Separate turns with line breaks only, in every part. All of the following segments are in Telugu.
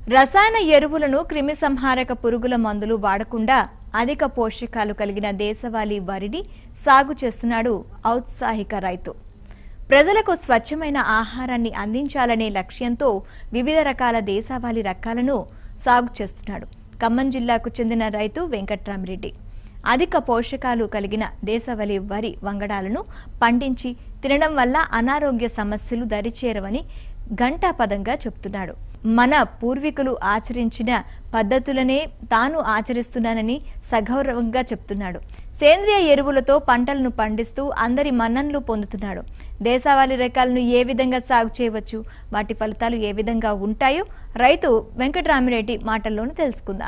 రసాయన ఎరువులను క్రిమిసంహారక పురుగుల మందులు వాడకుండా అధిక పోషకాలు కలిగిన దేశవాళీ వరిని సాగు చేస్తున్నాడు ఔత్సాహిక రైతు ప్రజలకు స్వచ్ఛమైన ఆహారాన్ని అందించాలనే లక్ష్యంతో వివిధ రకాల దేశవాళీ రకాలను సాగు చేస్తున్నాడు ఖమ్మం జిల్లాకు చెందిన రైతు వెంకట్రామరెడ్డి అధిక పోషకాలు కలిగిన దేశవళి వరి వంగడాలను పండించి తినడం వల్ల అనారోగ్య సమస్యలు దరిచేరవని ఘంటాపదంగా చెప్తున్నాడు మన పూర్వీకులు ఆచరించిన పద్ధతులనే తాను ఆచరిస్తున్నానని సగౌరవంగా చెప్తున్నాడు సేంద్రియ ఎరువులతో పంటలను పండిస్తూ అందరి మన్ననలు పొందుతున్నాడు దేశవాళీ రకాలను ఏ విధంగా సాగు చేయవచ్చు వాటి ఫలితాలు ఏ విధంగా ఉంటాయో రైతు వెంకటరామిరెడ్డి మాటల్లోనూ తెలుసుకుందాం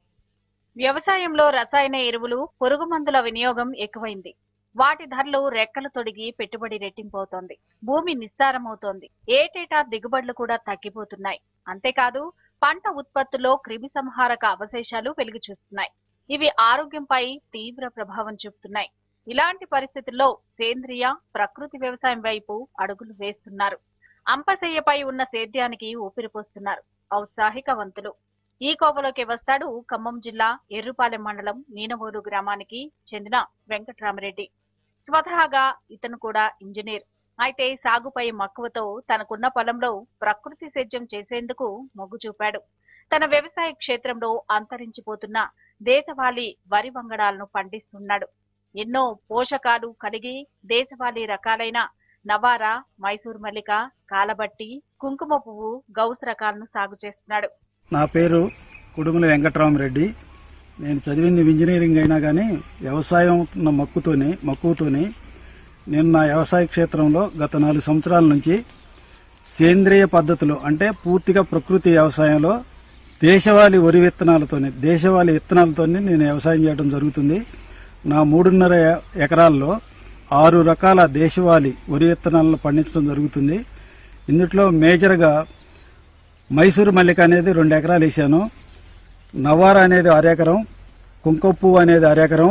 వ్యవసాయంలో రసాయన ఎరువులు పురుగు మందుల వినియోగం ఎక్కువైంది వాటి ధరలు రెక్కలు తొడిగి పెట్టుబడి రెట్టింపవుతోంది భూమి నిస్సారమవుతోంది ఏటేటా దిగుబడులు కూడా తగ్గిపోతున్నాయి అంతేకాదు పంట ఉత్పత్తుల్లో క్రిమి సంహారక అవశేషాలు వెలుగు చూస్తున్నాయి ఇవి ఆరోగ్యంపై తీవ్ర ప్రభావం చూపుతున్నాయి ఇలాంటి పరిస్థితుల్లో సేంద్రియ ప్రకృతి వ్యవసాయం వైపు అడుగులు వేస్తున్నారు అంపశయ్యపై ఉన్న సేద్యానికి ఊపిరిపోస్తున్నారు ఔత్సాహికవంతులు ఈ కోవలోకి వస్తాడు ఖమ్మం జిల్లా ఎర్రుపాలెం మండలం మీనవూరు గ్రామానికి చెందిన వెంకట్రామరెడ్డి స్వతహాగా ఇతను కూడా ఇంజనీర్ అయితే సాగుపై మక్కువతో తనకున్న పొలంలో ప్రకృతి సేద్యం చేసేందుకు మొగ్గు చూపాడు తన వ్యవసాయ క్షేత్రంలో అంతరించిపోతున్న దేశవాళీ వరి వంగడాలను పండిస్తున్నాడు ఎన్నో పోషకాలు కలిగి దేశవాళీ రకాలైన నవారా మైసూర్ మల్లిక కాలబట్టి కుంకుమ పువ్వు గౌస్ రకాలను సాగు చేస్తున్నాడు
నా పేరు కుడుముల వెంకట్రామరెడ్డి నేను చదివింది ఇంజనీరింగ్ అయినా కానీ వ్యవసాయం ఉన్న మక్కుతోనే మక్కువతోనే నేను నా వ్యవసాయ క్షేత్రంలో గత నాలుగు సంవత్సరాల నుంచి సేంద్రియ పద్ధతిలో అంటే పూర్తిగా ప్రకృతి వ్యవసాయంలో దేశవాళీ వరి విత్తనాలతోనే దేశవాళీ విత్తనాలతోనే నేను వ్యవసాయం చేయడం జరుగుతుంది నా మూడున్నర ఎకరాల్లో ఆరు రకాల దేశవాళీ వరి విత్తనాలను పండించడం జరుగుతుంది ఇందులో మేజర్గా మైసూరు మల్లిక అనేది రెండు ఎకరాలు వేసాను నవార అనేది అరెకరం కుంకపు అనేది అరెకరం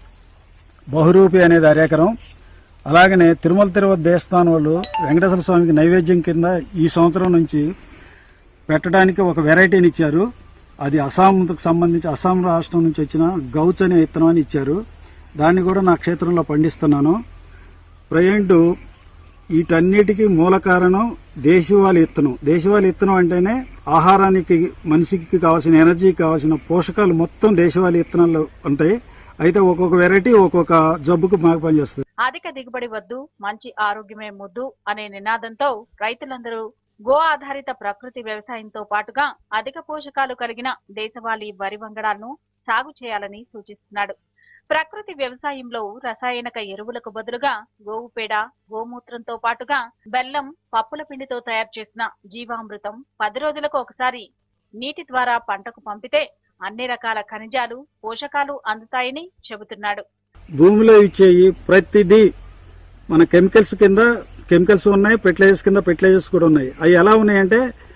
బహురూపి అనేది అరెకరం అలాగనే తిరుమల తిరుపతి దేవస్థానం వాళ్ళు వెంకటేశ్వర స్వామికి నైవేద్యం కింద ఈ సంవత్సరం నుంచి పెట్టడానికి ఒక వెరైటీని ఇచ్చారు అది అస్సాంకు సంబంధించి అస్సాం రాష్ట్రం నుంచి వచ్చిన గౌచ్ అనే విత్తనం అని ఇచ్చారు దాన్ని కూడా నా క్షేత్రంలో పండిస్తున్నాను ప్రజెంట్ వీటన్నిటికీ మూల కారణం దేశవాళీ విత్తనం దేశవాళీ విత్తనం అంటేనే ఆహారానికి మనిషికి కావాల్సిన ఎనర్జీకి కావాల్సిన పోషకాలు మొత్తం దేశవాళీ విత్తనాల్లో ఉంటాయి అయితే ఒక్కొక్క వెరైటీ ఒక్కొక్క జబ్బుకు బాగా పనిచేస్తుంది
అధిక దిగుబడి వద్దు మంచి ఆరోగ్యమే ముద్దు అనే నినాదంతో రైతులందరూ గో ఆధారిత ప్రకృతి వ్యవసాయంతో పాటుగా అధిక పోషకాలు కలిగిన దేశవాళీ వరి వంగడాలను సాగు చేయాలని సూచిస్తున్నాడు ప్రకృతి వ్యవసాయంలో రసాయనిక ఎరువులకు బదులుగా గోవు పేడ గోమూత్రంతో పాటుగా బెల్లం పప్పుల పిండితో తయారు చేసిన జీవామృతం పది రోజులకు ఒకసారి నీటి ద్వారా పంటకు పంపితే అన్ని రకాల ఖనిజాలు పోషకాలు అందుతాయని చెబుతున్నాడు
భూమిలో ఇచ్చేవి ప్రతిదీ మన కెమికల్స్ కింద కెమికల్స్ ఉన్నాయి ఫెర్టిలైజర్స్ కింద ఫెర్టిలైజర్స్ కూడా ఉన్నాయి అవి ఎలా ఉన్నాయంటే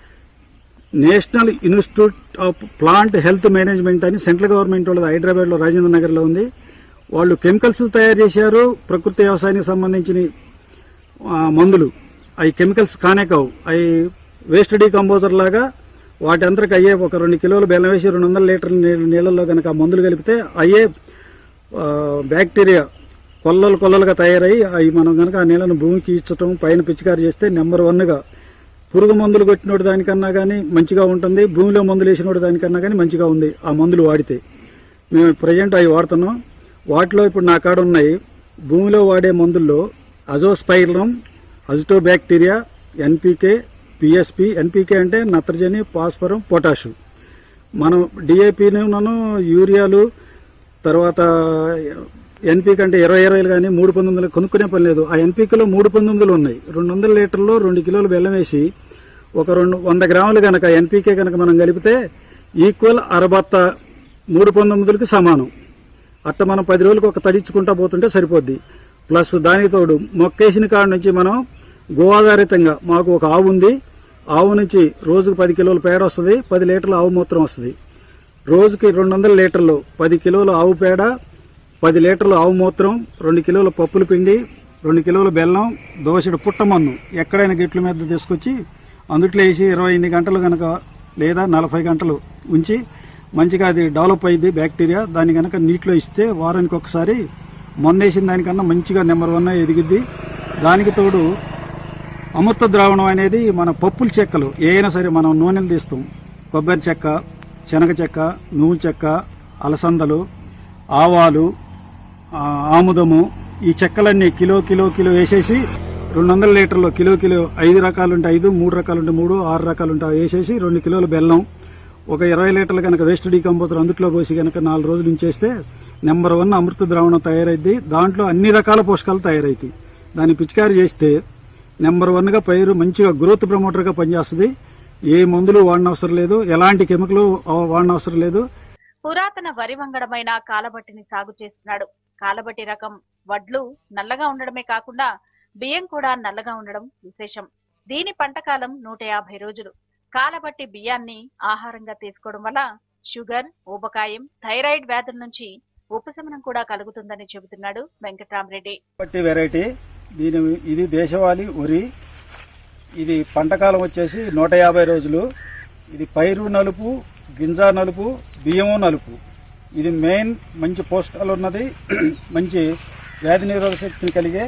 national institute of plant health management అని సెంట్రల్ గవర్నమెంట్ వాళ్ళది హైదరాబాద్ లో రాజేంద్ర నగర్ లో ఉంది వాళ్ళు కెమికల్స్ తయారు చేశారు ప్రకృతి వ్యవసాయానికి సంబంధించిన ఆ, మందులు అవి కెమికల్స్ కానే కావు అవి వేస్ట్ డీకంపోజర్ లాగా వాటి అందరికి అయ్యే ఒక రెండు కిలోలు బెల్లం వేసి రెండు వందల లీటర్ల నీళ్ళ- నీళ్ళల్లో కనుక ఆ మందులు కలిపితే అయ్యే ఆ, బ్యాక్టీరియా కొల్లలు కొల్లలుగా తయారయ్యి అవి మనం కనుక ఆ నీళ్ళను భూమికి ఇచ్చటం పైన పిచికారి చేస్తే నెంబర్ వన్గా పురుగు మందులు కొట్టినోడు దానికన్నా కానీ మంచిగా ఉంటుంది భూమిలో మందులు వేసినోడు దానికన్నా కానీ మంచిగా ఉంది ఆ మందులు వాడితే మేము ప్రజెంట్ అవి వాడుతున్నాం వాటిలో ఇప్పుడు నా కాడ ఉన్నాయి భూమిలో వాడే మందుల్లో అజోస్పైరం అజిటోబ్యాక్టీరియా ఎన్పీకే పిఎస్పి ఎన్పీకే అంటే నత్రజని ఫాస్ఫరం పొటాషు మనం డిఏపిని మనం యూరియాలు తర్వాత ఎన్పీకి అంటే ఇరవై ఇరవైలు కానీ మూడు పంతొమ్మిదిలు కొనుక్కునే పని లేదు ఆ ఎన్పీకేలో మూడు పంతొమ్మిదిలు ఉన్నాయి రెండు వందల లీటర్లో రెండు కిలోలు బెల్లం వేసి ఒక రెండు వంద గ్రాములు కనుక ఎన్పీకే కనుక మనం కలిపితే ఈక్వల్ అరబత్త మూడు పంతొమ్మిదిలకి సమానం అట్ట మనం పది రోజులకు ఒక తడిచుకుంటా పోతుంటే సరిపోద్ది ప్లస్ దానికి తోడు మొక్కేసిన కాడ నుంచి మనం గో ఆధారితంగా మాకు ఒక ఆవు ఉంది ఆవు నుంచి రోజుకు పది కిలోల పేడ వస్తుంది పది లీటర్ల ఆవు మూత్రం వస్తుంది రోజుకి రెండు వందల లీటర్లు పది కిలోల ఆవు పేడ పది లీటర్లు ఆవు మూత్రం రెండు కిలోల పప్పుల పిండి రెండు కిలోల బెల్లం దోసెడు పుట్టమన్ను ఎక్కడైనా గిట్ల మీద తీసుకొచ్చి అందుట్లో వేసి ఇరవై ఎనిమిది గంటలు కనుక లేదా నలభై గంటలు ఉంచి మంచిగా అది డెవలప్ అయింది బ్యాక్టీరియా దాన్ని కనుక నీటిలో ఇస్తే వారానికి ఒకసారి మందేసిన దానికన్నా మంచిగా నెంబర్ వన్ ఎదిగిద్ది దానికి తోడు అమృత ద్రావణం అనేది మన పప్పుల చెక్కలు ఏవైనా సరే మనం నూనెలు తీస్తాం కొబ్బరి చెక్క శనగ చెక్క నువ్వు చెక్క అలసందలు ఆవాలు ఆ, ఆముదము ఈ చెక్కలన్నీ కిలో కిలో కిలో వేసేసి రెండు వందల లీటర్లు కిలో కిలో ఐదు రకాలుంటే ఐదు మూడు రకాలుంటే మూడు ఆరు రకాలుంటే అవి వేసేసి రెండు కిలోల బెల్లం ఒక ఇరవై లీటర్లు కనుక వేస్ట్ డీకంపోజర్ అందుట్లో పోసి కనుక నాలుగు రోజులు ఉంచేస్తే నెంబర్ వన్ అమృత ద్రావణం తయారైద్ది దాంట్లో అన్ని రకాల పోషకాలు తయారైతాయి దాన్ని పిచికారి చేస్తే నెంబర్ వన్ గా పైరు మంచిగా గ్రోత్ ప్రమోటర్ గా పనిచేస్తుంది ఏ మందులు వాడనవసరం లేదు ఎలాంటి కెమికల్ వాడనవసరం లేదు
పురాతన వరి వంగడమైన కాలబట్టిని సాగు చేస్తున్నాడు కాలబట్టి రకం వడ్లు నల్లగా ఉండడమే కాకుండా బియ్యం కూడా నల్లగా ఉండడం విశేషం దీని పంటకాలం నూట యాభై రోజులు కాలబట్టి బియ్యాన్ని ఆహారంగా తీసుకోవడం వల్ల షుగర్ ఊబకాయం థైరాయిడ్ వ్యాధుల నుంచి ఉపశమనం కూడా కలుగుతుందని చెబుతున్నాడు వెంకట్రామరెడ్డి
పట్టి వెరైటీ దీని ఇది దేశవాళీ వరి ఇది పంటకాలం వచ్చేసి నూట యాభై రోజులు ఇది పైరు నలుపు గింజ నలుపు బియ్యము నలుపు ఇది మెయిన్ మంచి పోషకాలు ఉన్నది మంచి వ్యాధి నిరోధక శక్తిని కలిగే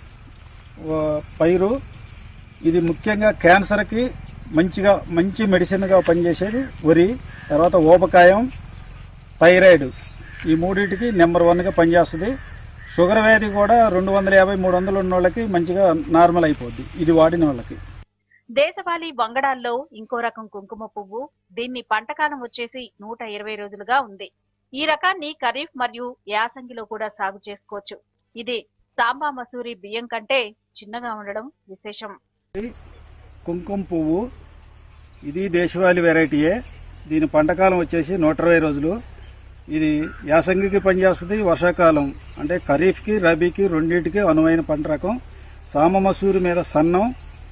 ఆ, పైరు ఇది ముఖ్యంగా క్యాన్సర్కి మంచిగా మంచి మెడిసిన్గా పనిచేసేది వరి తర్వాత ఊబకాయం థైరాయిడ్ ఈ మూడింటికి నెంబర్ వన్గా పనిచేస్తుంది షుగర్ వ్యాధి కూడా రెండు వందల యాభై మూడు వందలు ఉన్న వాళ్ళకి మంచిగా నార్మల్ అయిపోద్ది ఇది వాడిన వాళ్ళకి
దేశవాళీ వంగడాల్లో ఇంకో రకం కుంకుమ పువ్వు దీన్ని పంటకాలం వచ్చేసి నూట ఇరవై రోజులుగా ఉంది ఈ రకాన్ని ఖరీఫ్ మరియు యాసంగిలో కూడా సాగు చేసుకోవచ్చు ఇది సాంబా మసూరి బియ్యం కంటే చిన్నగా ఉండడం విశేషం
కుంకుమ పువ్వు ఇది దేశవాళీ వెరైటీయే దీని పంటకాలం వచ్చేసి నూట ఇరవై రోజులు ఇది యాసంగికి పనిచేస్తుంది వర్షాకాలం అంటే ఖరీఫ్కి రబీకి రెండింటికి అనువైన పంట రకం సామ మసూరి మీద సన్నం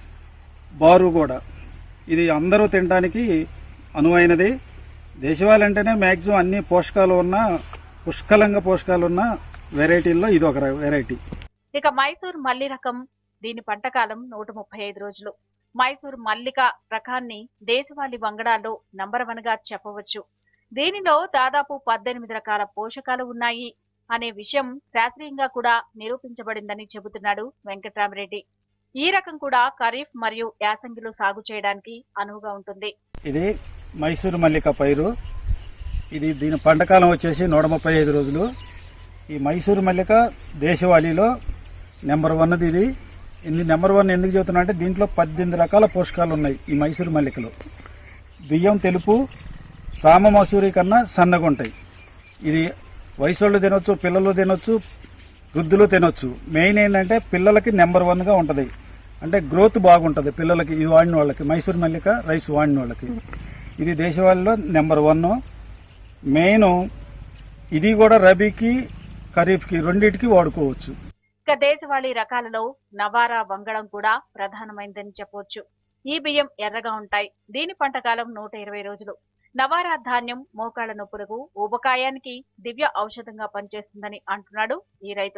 బారు కూడా ఇది అందరూ తినడానికి అనువైనది దేశవాళీ అంటేనే మ్యాక్సిమం అన్ని పోషకాలు ఉన్న పుష్కలంగా పోషకాలు ఉన్న వెరైటీల్లో ఇది ఒక వెరైటీ
ఇక మైసూర్ మల్లి రకం దీని పంటకాలం నూట ముప్పై ఐదు రోజులు మైసూర్ మల్లిక రకాన్ని దేశవాళీ వంగడాల్లో నంబర్ వన్ గా చెప్పవచ్చు దీనిలో దాదాపు పద్దెనిమిది రకాల పోషకాలు ఉన్నాయి అనే విషయం శాస్త్రీయంగా కూడా నిరూపించబడిందని చెబుతున్నాడు వెంకట్రామరెడ్డి ఈ రకం కూడా ఖరీఫ్ మరియు యాసంగిలో సాగు చేయడానికి అనువుగా ఉంటుంది
ఇది మైసూరు మల్లిక పైరు ఇది దీని పంటకాలం వచ్చేసి నూట ముప్పై ఐదు రోజులు ఈ మైసూరు మల్లిక దేశవాళీలో నెంబర్ వన్ది ఇది ఇది నెంబర్ వన్ ఎందుకు చెబుతున్నా అంటే దీంట్లో పద్దెనిమిది రకాల పోషకాలు ఉన్నాయి ఈ మైసూరు మల్లికలో బియ్యం తెలుపు సామ మసూరి కన్నా సన్నగా ఉంటాయి ఇది వయసోళ్ళు తినొచ్చు పిల్లలు తినొచ్చు వృద్ధులు తినొచ్చు మెయిన్ ఏంటంటే పిల్లలకి నెంబర్ వన్గా ఉంటుంది అంటే గ్రోత్ బాగుంటుంది పిల్లలకి ఇది వాడిన వాళ్ళకి మైసూర్ మల్లిక రైస్ వాడిన వాళ్ళకి ఇది దేశవాళిలో నెంబర్ వన్ మెయిన్ ఇది కూడా రబీకి ఖరీఫ్కి రెండింటికి వాడుకోవచ్చు
ఇక దేశవాళీ రకాలలో నవారా వంగడం కూడా ప్రధానమైందని చెప్పవచ్చు ఈ బియ్యం ఎర్రగా ఉంటాయి దీని పంటకాలం నూట ఇరవై రోజులు నవారా ధాన్యం మోకాళ్ల నొప్పులకు ఊబకాయానికి దివ్య ఔషధంగా పనిచేస్తుందని అంటున్నాడు ఈ రైతు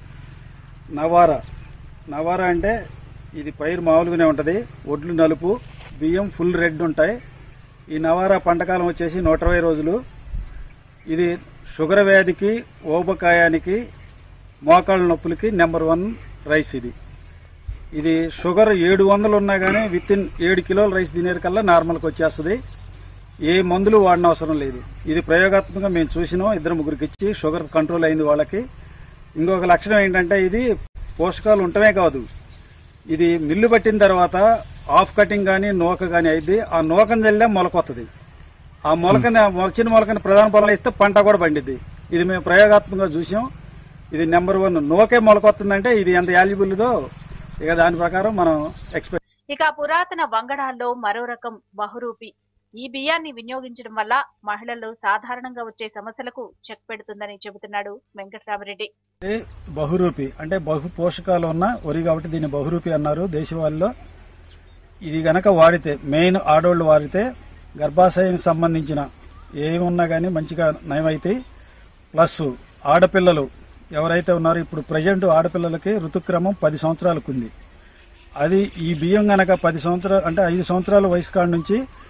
నవారా నవారా అంటే ఇది పైరు మామూలుగానే ఉంటుంది ఒడ్లు నలుపు బియ్యం ఫుల్ రెడ్ ఉంటాయి ఈ నవారా పంటకాలం వచ్చేసి నూట ఇరవై రోజులు ఇది షుగర్ వ్యాధికి ఊబకాయానికి మోకాళ్ళ నొప్పులకి నెంబర్ వన్ రైస్ ఇది ఇది షుగర్ ఏడు వందలు ఉన్నా కానీ విత్ ఇన్ ఏడు కిలోల రైస్ తినేకల్లా నార్మల్కి వచ్చేస్తుంది ఏ మందులు వాడిన అవసరం లేదు ఇది ప్రయోగాత్మకంగా మేము చూసినాం ఇద్దరు ముగ్గురికి ఇచ్చి షుగర్ కంట్రోల్ అయింది వాళ్ళకి ఇంకొక లక్షణం ఏంటంటే ఇది పోషకాలు ఉండటమే కాదు ఇది మిల్లు పట్టిన తర్వాత ఆఫ్ కటింగ్ కానీ నూక కానీ అయింది ఆ నూకను చల్లే మొలకొత్తది ఆ మొలకని మొలచిన మొలకని ప్రధాన పొలం ఇస్తే పంట కూడా పండిద్ది ఇది మేము ప్రయోగాత్మకంగా చూసాం ఇది నెంబర్ వన్ నూకే మొలకొస్తుందంటే ఇది ఎంత వాల్యుబుల్దో ఇక దాని ప్రకారం మనం ఎక్స్పెక్ట్
ఇక పురాతన వంగడాల్లో మరో రకం బహురూపి ఈ బియ్యాన్ని వినియోగించడం వల్ల మహిళల్లో సాధారణంగా వచ్చే సమస్యలకు చెక్ పెడుతుందని చెబుతున్నాడు వెంకట్రామరెడ్డి
ఇది బహురూపి అంటే బహు పోషకాలు ఉన్న వరి కాబట్టి దీన్ని బహురూపి అన్నారు దేశవాళిలో ఇది గనక వాడితే మెయిన్ ఆడోళ్ళు వాడితే గర్భాశయం సంబంధించిన ఏమున్నా కానీ మంచిగా నయమవుతాయి ప్లస్ ఆడపిల్లలు ఎవరైతే ఉన్నారో ఇప్పుడు ప్రజెంట్ ఆడపిల్లలకి ఋతుక్రమం పది సంవత్సరాలకు ఉంది అది ఈ బియ్యం గనక పది సంవత్సరాలు అంటే ఐదు సంవత్సరాల వయసు కాడ నుంచి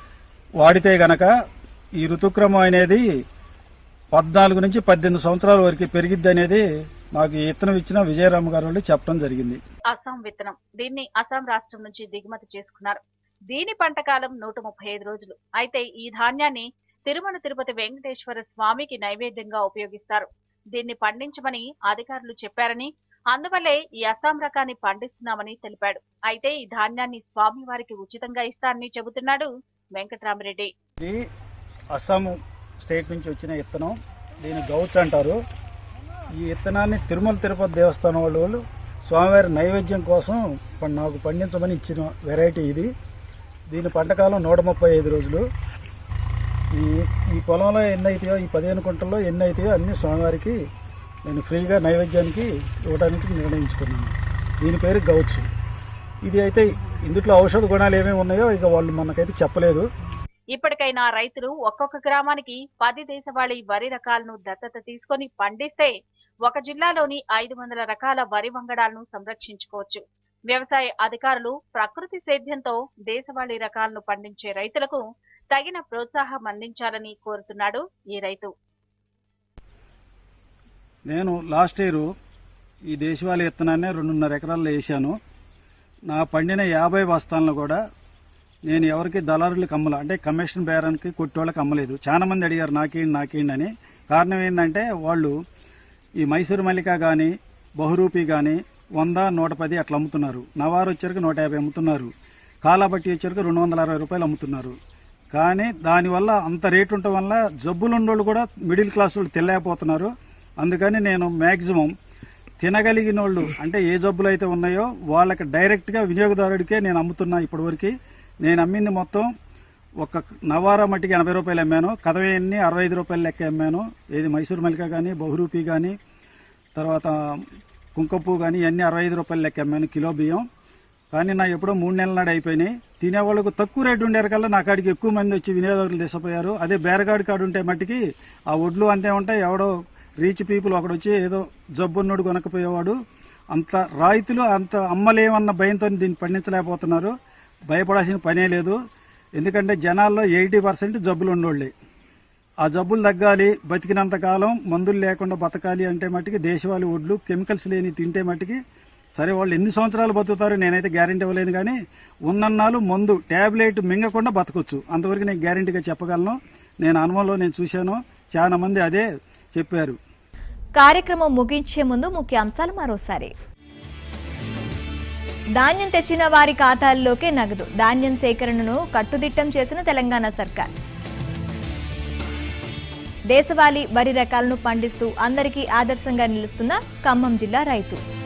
వాడితే గనక ఈ ఋతుక్రమం అనేది పద్నాలుగు నుంచి పద్దెనిమిది సంవత్సరాల వరకు పెరిగిద్ది అనేది మాకు ఈ ఇత్తనం ఇచ్చిన విజయరామ గారు వాళ్ళు చెప్పడం జరిగింది
అస్సాం విత్తనం దీన్ని అస్సాం రాష్ట్రం నుంచి దిగుమతి చేసుకున్నారు దీని పంట కాలం నూట ముప్పై ఐదు రోజులు అయితే ఈ ధాన్యాన్ని తిరుమల తిరుపతి వెంకటేశ్వర స్వామికి నైవేద్యంగా ఉపయోగిస్తారు దీన్ని పండించమని అధికారులు చెప్పారని అందువల్లే ఈ అస్సాం రకాన్ని పండిస్తున్నామని తెలిపాడు అయితే ఈ ధాన్యాన్ని స్వామి వారికి ఉచితంగా ఇస్తానని చెబుతున్నాడు వెంకటరామిరెడ్డి
ఇది అస్సాం స్టేట్ నుంచి వచ్చిన ఇత్తనం దీన్ని గౌచ్ అంటారు ఈ ఇత్తనాన్ని తిరుమల తిరుపతి దేవస్థానం వాళ్ళు వాళ్ళు స్వామివారి నైవేద్యం కోసం ప- నాకు పండించమని ఇచ్చిన వెరైటీ ఇది దీని పంటకాలం నూట ముప్పై ఐదు రోజులు ఈ ఈ పొలంలో ఎన్ని అవుతాయో ఈ పదిహేను కుంటల్లో ఎన్ని అవుతాయో అన్ని స్వామివారికి నేను ఫ్రీగా నైవేద్యానికి ఇవ్వడానికి నిర్ణయించుకున్నాను దీని పేరు గౌచ్ ఇది అయితే ఇందులో ఔషధ గుణాలు ఏమేమి ఉన్నాయో ఇక వాళ్ళు మనకైతే చెప్పలేదు
ఇప్పటికైనా రైతులు ఒక్కొక్క గ్రామానికి పది దేశవాళీ వరి రకాలను దత్తత తీసుకొని పండిస్తే ఒక జిల్లాలోని ఐదు వందల రకాల వరి వంగడాలను సంరక్షించుకోవచ్చు వ్యవసాయ అధికారులు ప్రకృతి సేద్యంతో దేశవాళీ రకాలను పండించే రైతులకు తగిన ప్రోత్సాహం అందించాలని కోరుతున్నాడు ఈ రైతు
నేను లాస్ట్ ఇయర్ ఈ దేశవాళీ విత్తనాన్ని రెండున్నర ఎకరాల్లో వేసాను నా పండిన యాభై బస్తాలను కూడా నేను ఎవరికి దళారులకు అమ్మల అంటే కమిషన్ బేరానికి కొట్టేవాళ్ళకి అమ్మలేదు చాలా మంది అడిగారు నాకేంటి నాకేంటి అని కారణం ఏంటంటే వాళ్ళు ఈ మైసూరు మల్లిక కానీ బహురూపి కానీ వంద నూట పది అట్లా అమ్ముతున్నారు నవారు వచ్చరికి నూట యాభై అమ్ముతున్నారు కాలాబట్టి వచ్చరికి రెండు వందల అరవై రూపాయలు అమ్ముతున్నారు కానీ దానివల్ల అంత రేటు ఉండటం వల్ల జబ్బులు ఉన్నోళ్ళు కూడా మిడిల్ క్లాస్ వాళ్ళు తెల్లకపోతున్నారు అందుకని నేను మ్యాక్సిమం తినగలిగిన వాళ్ళు అంటే ఏ జబ్బులు అయితే ఉన్నాయో వాళ్ళకి డైరెక్ట్గా వినియోగదారుడికే నేను అమ్ముతున్నా ఇప్పటివరకు నేను అమ్మింది మొత్తం ఒక నవారా మట్టికి ఎనభై రూపాయలు అమ్మాను కదవేన్ని అరవై ఐదు రూపాయలు లెక్క అమ్మాను ఏది మైసూర్ మల్లిక కానీ బహురూపి కానీ తర్వాత కుంకపు కానీ ఇవన్నీ అరవై ఐదు రూపాయలు లెక్క అమ్మాను కిలో బియ్యం కానీ నా ఎప్పుడో మూడు నెలల నాడు అయిపోయినాయి తినేవాళ్ళకు తక్కువ రేటు ఉండేరు కల్లా నా కాడికి ఎక్కువ మంది వచ్చి వినియోగదారులు తీసుకుపోయారు అదే బేరగాడి కాడు ఉంటే మట్టికి ఆ ఒడ్లు అంతే ఉంటాయి ఎవడో రీచ్ పీపుల్ ఒకడొచ్చి ఏదో జబ్బున్నోడు కొనకపోయేవాడు అంత రైతులు అంత అమ్మలేమన్న భయంతో దీన్ని పండించలేకపోతున్నారు భయపడాల్సిన పనే లేదు ఎందుకంటే జనాల్లో ఎయిటీ పర్సెంట్ జబ్బులు ఉన్నోళ్ళే ఆ జబ్బులు తగ్గాలి బతికినంత కాలం మందులు లేకుండా బతకాలి అంటే మట్టికి దేశవాళీ ఒడ్లు కెమికల్స్ లేని తింటే మట్టికి సరే వాళ్ళు ఎన్ని సంవత్సరాలు బతుకుతారో నేనైతే గ్యారెంటీ ఇవ్వలేను కానీ ఉన్నన్నాళ్ళు మందు ట్యాబ్లెట్ మింగకుండా బతకొచ్చు అంతవరకు నేను గ్యారెంటీగా చెప్పగలను నేను అనుభవంలో నేను చూశాను చాలా మంది అదే చెప్పారు
కార్యక్రమం ముగించే ముందు ముఖ్యాంశాలు మరోసారి ధాన్యం తెచ్చిన వారి ఖాతాల్లోకే నగదు ధాన్యం సేకరణను కట్టుదిట్టం చేసిన తెలంగాణ సర్కార్ దేశవాళీ వరి రకాలను పండిస్తూ అందరికీ ఆదర్శంగా నిలుస్తున్న ఖమ్మం జిల్లా రైతు